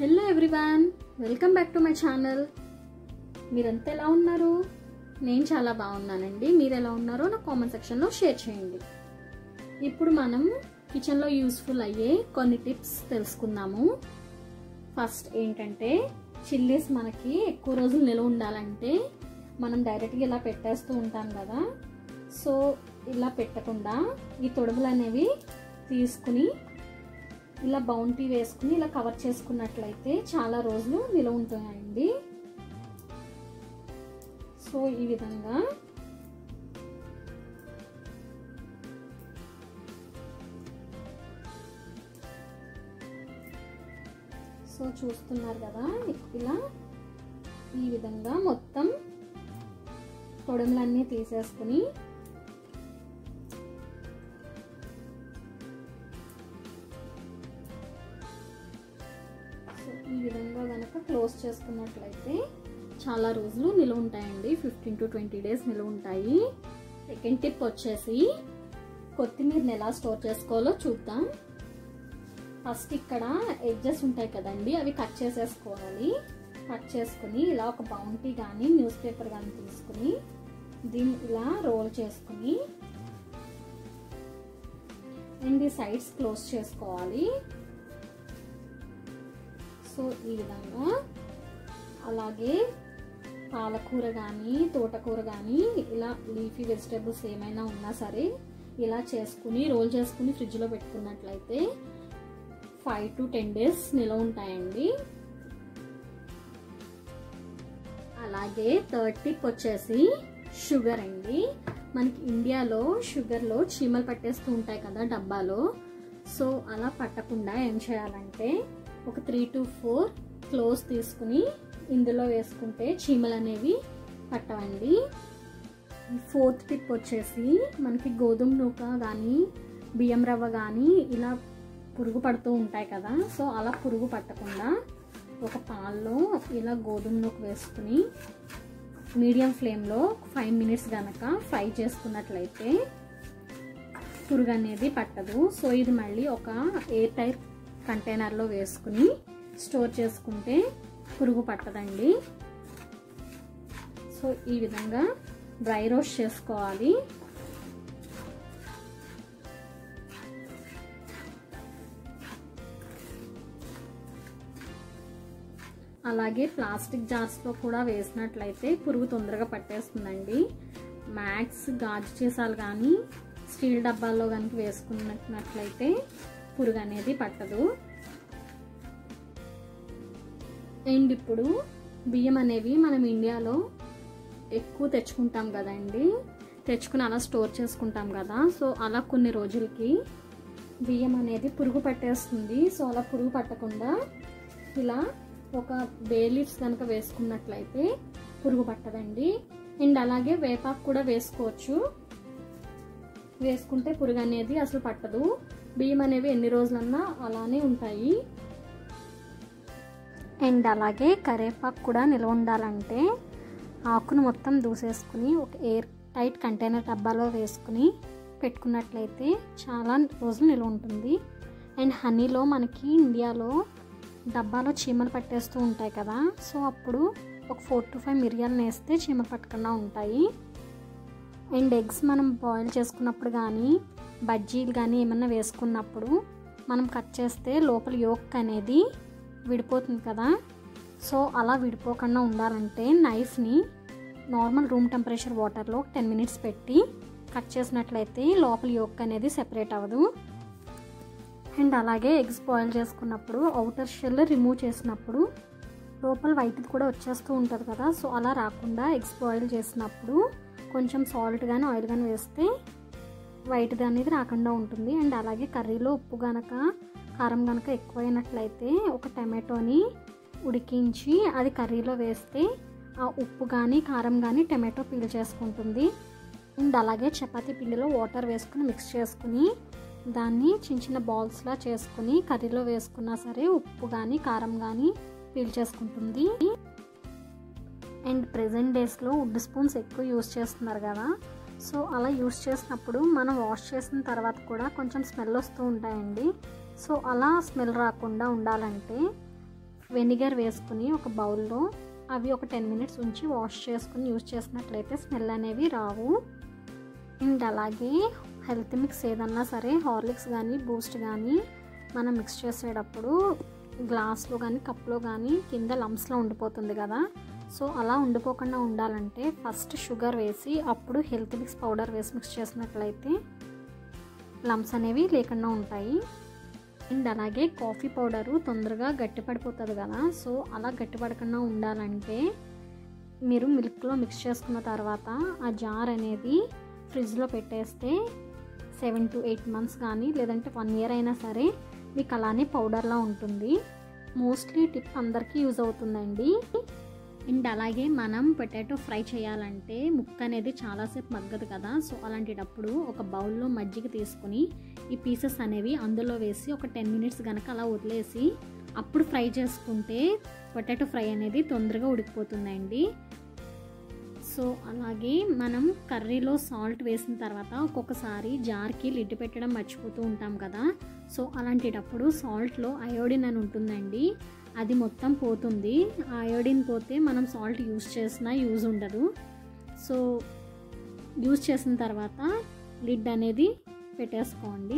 hello everyone welcome back to my channel మీరంతా ఎలా ఉన్నారు నేను చాలా బాగున్నానండి మీరు ఎలా ఉన్నారో నా కామెంట్ సెక్షన్లో షేర్ చేయండి ఇప్పుడు మనం కిచెన్లో యూస్ఫుల్ అయ్యే కొన్ని టిప్స్ తెలుసుకుందాము ఫస్ట్ ఏంటంటే చిల్లీస్ మనకి ఎక్కువ రోజులు నిల్వ ఉండాలంటే మనం డైరెక్ట్గా ఇలా పెట్టేస్తూ ఉంటాం కదా సో ఇలా పెట్టకుండా ఈ తొడుగులు అనేవి తీసుకుని ఇలా బౌంటీ వేసుకుని ఇలా కవర్ చేసుకున్నట్లయితే చాలా రోజులు నిలవ ఉంటాయండి సో ఈ విధంగా సో చూస్తున్నారు కదా ఇలా ఈ విధంగా మొత్తం తొడుములన్నీ తీసేసుకుని సో ఈ విధంగా కనుక క్లోజ్ చేసుకున్నట్లయితే చాలా రోజులు నిలువ ఉంటాయండి ఫిఫ్టీన్ టు ట్వంటీ డేస్ నిలువ ఉంటాయి సెకండ్ టిప్ వచ్చేసి కొత్తిమీరని ఎలా స్టోర్ చేసుకోవాలో చూద్దాం ఫస్ట్ ఇక్కడ ఎడ్జెస్ ఉంటాయి కదండి అవి కట్ చేసేసుకోవాలి కట్ చేసుకుని ఇలా ఒక బౌంటీ కానీ న్యూస్ పేపర్ కానీ తీసుకుని దీన్ని ఇలా రోల్ చేసుకుని అండ్ ఈ సైడ్స్ క్లోజ్ చేసుకోవాలి సో ఈ విధంగా అలాగే పాలకూర కానీ తోటకూర కానీ ఇలా లీఫీ వెజిటేబుల్స్ ఏమైనా ఉన్నా సరే ఇలా చేసుకుని రోల్ చేసుకుని ఫ్రిడ్జ్లో పెట్టుకున్నట్లయితే ఫైవ్ టు టెన్ డేస్ నిల్వ ఉంటాయండి అలాగే థర్డ్ టిప్ వచ్చేసి షుగర్ అండి మనకి ఇండియాలో షుగర్లో చీమలు పట్టేస్తూ ఉంటాయి కదా డబ్బాలో సో అలా పట్టకుండా ఏం చేయాలంటే ఒక త్రీ టు ఫోర్ క్లోజ్ తీసుకుని ఇందులో వేసుకుంటే చీమలు అనేవి పట్టవండి ఫోర్త్ టిప్ వచ్చేసి మనకి గోధుమ నూక కానీ బియ్యం రవ్వ కానీ ఇలా పురుగు పడుతూ ఉంటాయి కదా సో అలా పురుగు పట్టకుండా ఒక పాల్లో ఇలా గోధుమ నూక వేసుకుని మీడియం ఫ్లేమ్లో ఫైవ్ మినిట్స్ కనుక ఫ్రై చేసుకున్నట్లయితే పురుగు అనేది పట్టదు సో ఇది మళ్ళీ ఒక ఎయిర్ టైర్ కంటైనర్లో వేసుకుని స్టోర్ చేసుకుంటే పురుగు పట్టదండి సో ఈ విధంగా డ్రై రోస్ట్ చేసుకోవాలి అలాగే ప్లాస్టిక్ జార్స్లో కూడా వేసినట్లయితే పురుగు తొందరగా పట్టేస్తుందండి మ్యాక్స్ గాజు చేసాలు కానీ స్టీల్ డబ్బాల్లో కనుక వేసుకున్నట్లయితే పురుగు అనేది పట్టదు అండ్ ఇప్పుడు బియ్యం అనేవి మనం ఇండియాలో ఎక్కువ తెచ్చుకుంటాం కదండి తెచ్చుకుని అలా స్టోర్ చేసుకుంటాం కదా సో అలా కొన్ని రోజులకి బియ్యం అనేది పురుగు పట్టేస్తుంది సో అలా పురుగు పట్టకుండా ఇలా ఒక బే లీవ్స్ కనుక వేసుకున్నట్లయితే పురుగు పట్టదండి అండ్ అలాగే వేపాకు కూడా వేసుకోవచ్చు వేసుకుంటే పురుగు అనేది అసలు పట్టదు బియ్యం అనేవి ఎన్ని రోజులన్నా అలానే ఉంటాయి అండ్ అలాగే కరేపాకు కూడా నిల్వ ఉండాలంటే ఆకును మొత్తం దూసేసుకుని ఒక ఎయిర్ టైట్ కంటైనర్ డబ్బాలో వేసుకుని పెట్టుకున్నట్లయితే చాలా రోజులు నిల్వ ఉంటుంది అండ్ హనీలో మనకి ఇండియాలో డబ్బాలో చీమలు పట్టేస్తూ ఉంటాయి కదా సో అప్పుడు ఒక ఫోర్ టు ఫైవ్ మిరియాలను వేస్తే చీమలు పట్టకుండా ఉంటాయి అండ్ ఎగ్స్ మనం బాయిల్ చేసుకున్నప్పుడు కానీ బజ్జీలు కానీ ఏమన్నా వేసుకున్నప్పుడు మనం కట్ చేస్తే లోపల యోక్ అనేది విడిపోతుంది కదా సో అలా విడిపోకుండా ఉండాలంటే నైఫ్ని నార్మల్ రూమ్ టెంపరేచర్ వాటర్లో టెన్ మినిట్స్ పెట్టి కట్ చేసినట్లయితే లోపల యోక్ అనేది సెపరేట్ అవ్వదు అండ్ అలాగే ఎగ్స్ బాయిల్ చేసుకున్నప్పుడు అవుటర్ షెల్ రిమూవ్ చేసినప్పుడు లోపల వైట్ది కూడా వచ్చేస్తూ ఉంటుంది కదా సో అలా రాకుండా ఎగ్స్ బాయిల్ చేసినప్పుడు కొంచెం సాల్ట్ కానీ ఆయిల్ కానీ వేస్తే వైట్ది అనేది రాకుండా ఉంటుంది అండ్ అలాగే కర్రీలో ఉప్పు గనక కారం కనుక ఎక్కువైనట్లయితే ఒక టమాటోని ఉడికించి అది కర్రీలో వేస్తే ఆ ఉప్పు కానీ కారం కానీ టమాటో పీల్ చేసుకుంటుంది అండ్ అలాగే చపాతీ పిండిలో వాటర్ వేసుకుని మిక్స్ చేసుకుని దాన్ని చిన్న చిన్న బాల్స్లా చేసుకుని కర్రీలో వేసుకున్నా సరే ఉప్పు కానీ కారం కానీ పీల్ చేసుకుంటుంది అండ్ ప్రజెంట్ డేస్లో వుడ్ స్పూన్స్ ఎక్కువ యూస్ చేస్తున్నారు కదా సో అలా యూస్ చేసినప్పుడు మనం వాష్ చేసిన తర్వాత కూడా కొంచెం స్మెల్ వస్తూ ఉంటాయండి సో అలా స్మెల్ రాకుండా ఉండాలంటే వెనిగర్ వేసుకుని ఒక బౌల్లో అవి ఒక టెన్ మినిట్స్ ఉంచి వాష్ చేసుకుని యూజ్ చేసినట్లయితే స్మెల్ అనేవి రావు అండ్ అలాగే హెల్త్ మిక్స్ ఏదన్నా సరే హార్లిక్స్ కానీ బూస్ట్ కానీ మనం మిక్స్ చేసేటప్పుడు గ్లాస్లో కానీ కప్లో కానీ కింద లంప్స్లో ఉండిపోతుంది కదా సో అలా ఉండిపోకుండా ఉండాలంటే ఫస్ట్ షుగర్ వేసి అప్పుడు హెల్త్ మిక్స్ పౌడర్ వేసి మిక్స్ చేసినట్లయితే లంప్స్ అనేవి లేకుండా ఉంటాయి అండ్ అలాగే కాఫీ పౌడరు తొందరగా గట్టిపడిపోతుంది కదా సో అలా గట్టిపడకుండా ఉండాలంటే మీరు మిల్క్లో మిక్స్ చేసుకున్న తర్వాత ఆ జార్ అనేది ఫ్రిడ్జ్లో పెట్టేస్తే సెవెన్ టు ఎయిట్ మంత్స్ కానీ లేదంటే వన్ ఇయర్ అయినా సరే మీకు అలానే పౌడర్లా ఉంటుంది మోస్ట్లీ టిప్ అందరికీ యూజ్ అవుతుందండి అండ్ అలాగే మనం పొటాటో ఫ్రై చేయాలంటే ముక్క అనేది చాలాసేపు మగ్గదు కదా సో అలాంటిటప్పుడు ఒక బౌల్లో మజ్జిగ తీసుకొని ఈ పీసెస్ అనేవి అందులో వేసి ఒక టెన్ మినిట్స్ కనుక అలా వదిలేసి అప్పుడు ఫ్రై చేసుకుంటే పొటాటో ఫ్రై అనేది తొందరగా ఉడికిపోతుందండి సో అలాగే మనం కర్రీలో సాల్ట్ వేసిన తర్వాత ఒక్కొక్కసారి జార్కి లిడ్ పెట్టడం మర్చిపోతూ ఉంటాం కదా సో అలాంటిటప్పుడు సాల్ట్లో అయోడిన్ అని ఉంటుందండి అది మొత్తం పోతుంది ఆ అయోడిన్ పోతే మనం సాల్ట్ యూస్ చేసినా యూజ్ ఉండదు సో యూజ్ చేసిన తర్వాత లిడ్ అనేది పెట్టేసుకోండి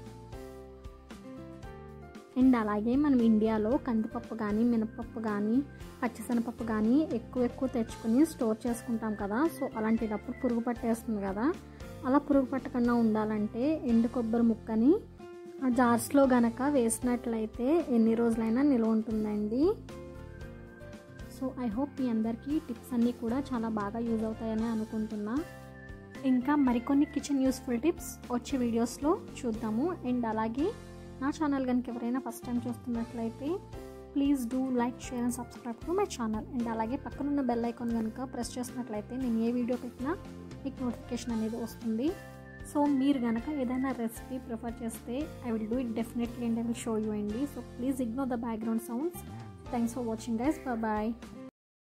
అండ్ అలాగే మనం ఇండియాలో కందిపప్పు కానీ మినపప్పు కానీ పచ్చిశనగపప్పు కానీ ఎక్కువ ఎక్కువ తెచ్చుకుని స్టోర్ చేసుకుంటాం కదా సో అలాంటిటప్పుడు పురుగు పట్టేస్తుంది కదా అలా పురుగు పట్టకుండా ఉండాలంటే ఎండు కొబ్బరి ముక్కని ఆ జార్స్లో గనక వేసినట్లయితే ఎన్ని రోజులైనా నిల్వ ఉంటుందండి సో ఐ హోప్ మీ అందరికీ టిప్స్ అన్నీ కూడా చాలా బాగా యూజ్ అవుతాయని అనుకుంటున్నా ఇంకా మరికొన్ని కిచెన్ యూస్ఫుల్ టిప్స్ వచ్చే వీడియోస్లో చూద్దాము అండ్ అలాగే నా ఛానల్ కనుక ఎవరైనా ఫస్ట్ టైం చూస్తున్నట్లయితే please do like share and subscribe to my channel and అలాగే పక్కనున్న బెల్ ఐకాన్ కనుక ప్రెస్ చేసినట్లయితే నేను ఏ వీడియో పెట్టినా మీకు నోటిఫికేషన్ అనేది వస్తుంది సో మీరు కనుక ఏదైనా రెసిపీ ప్రిఫర్ చేస్తే I will do it definitely and I will show you అండి so please ignore the background sounds thanks for watching guys bye